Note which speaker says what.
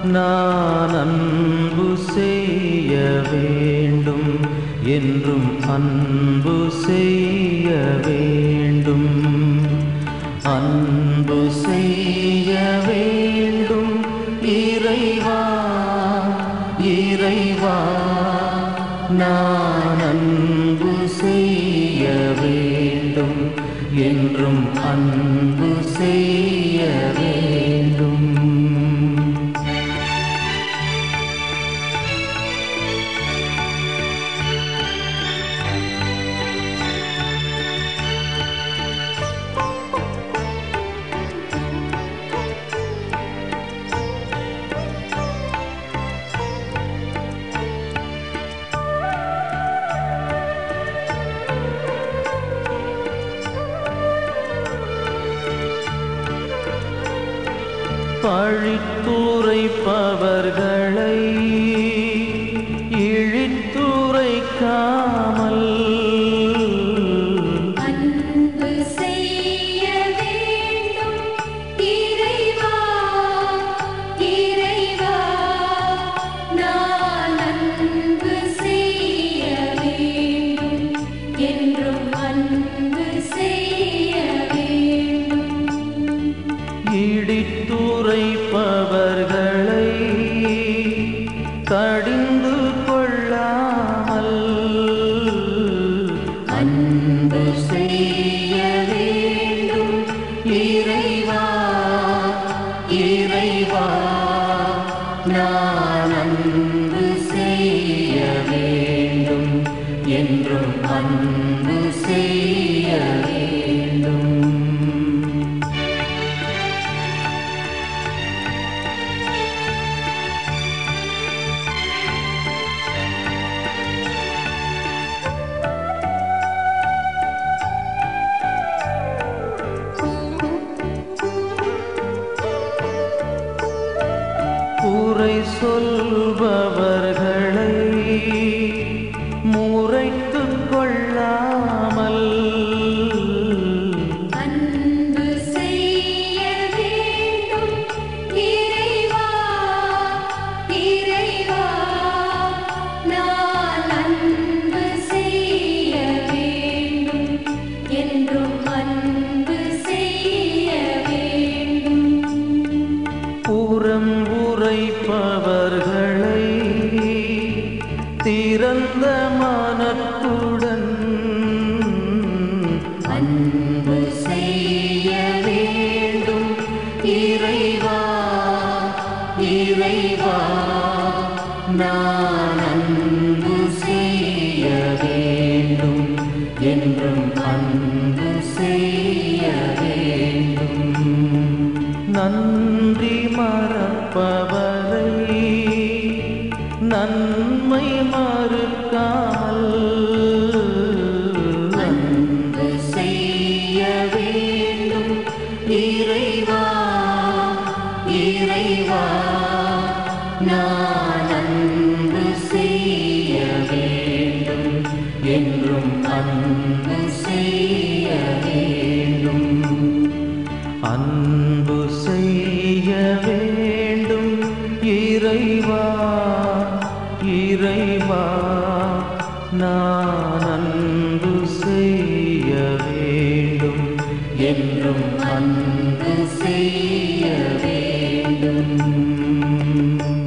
Speaker 1: நான் அன்பு செய்ய வேண்டும் என்றும் அன்பு செய்ய வேண்டும் அன்பு செய்ய வேண்டும் இறைவா இறைவா நான் அன்பு செய்ய வேண்டும் என்றும் அன்பு செய்ய வேண்டும் பழித்துரைப்பவர்களை இழித்துரைக்காமல்
Speaker 2: அன்பு செய்ய வேண்டும் இறைவா இறைவா நான் அன்பு செய்ய வேண்டும் என்றும் அன்பு செய்ய வேண்டும்
Speaker 1: இடித்துரைப்பவர்களை கடிந்து கொள்ளாமல் அன்பு செய்ய வேண்டும் இறைவா இறைவா நான் அன்பு செய்ய வேண்டும் என்றும் அன்பு செய்ய வேண்டும் குறை சொல்பவர்களை முறைத்துக் கொள்ளாமல்
Speaker 2: அன்பு செய்ய வேண்டும் இறைவா இறைவா நான் அன்பு செய்ய வேண்டும் என்றும் அன்பு செய்ய வேண்டும்
Speaker 1: புறம் உரைப்பவர்களை திறந்த மனத்துடன் அன்பு செய்ய வேண்டும் இறைவா இறைவா நான் அன்பு செய்ய வேண்டும் என்றும் அன்பு செய்ய வேண்டும் நன்றி மறப்பவரை நன்மை மறுக்காமல் அன்பு செய்ய வேண்டும் இறைவா இறைவா நான் அன்பு செய்ய வேண்டும் என்றும் அன்பு செய்ய வேண்டும் அன்பு செய்ய வேண்டும் இறைவா இறைவா நான் அன்பு செய்ய வேண்டும் என்றும் அன்பு செய்ய வேண்டும்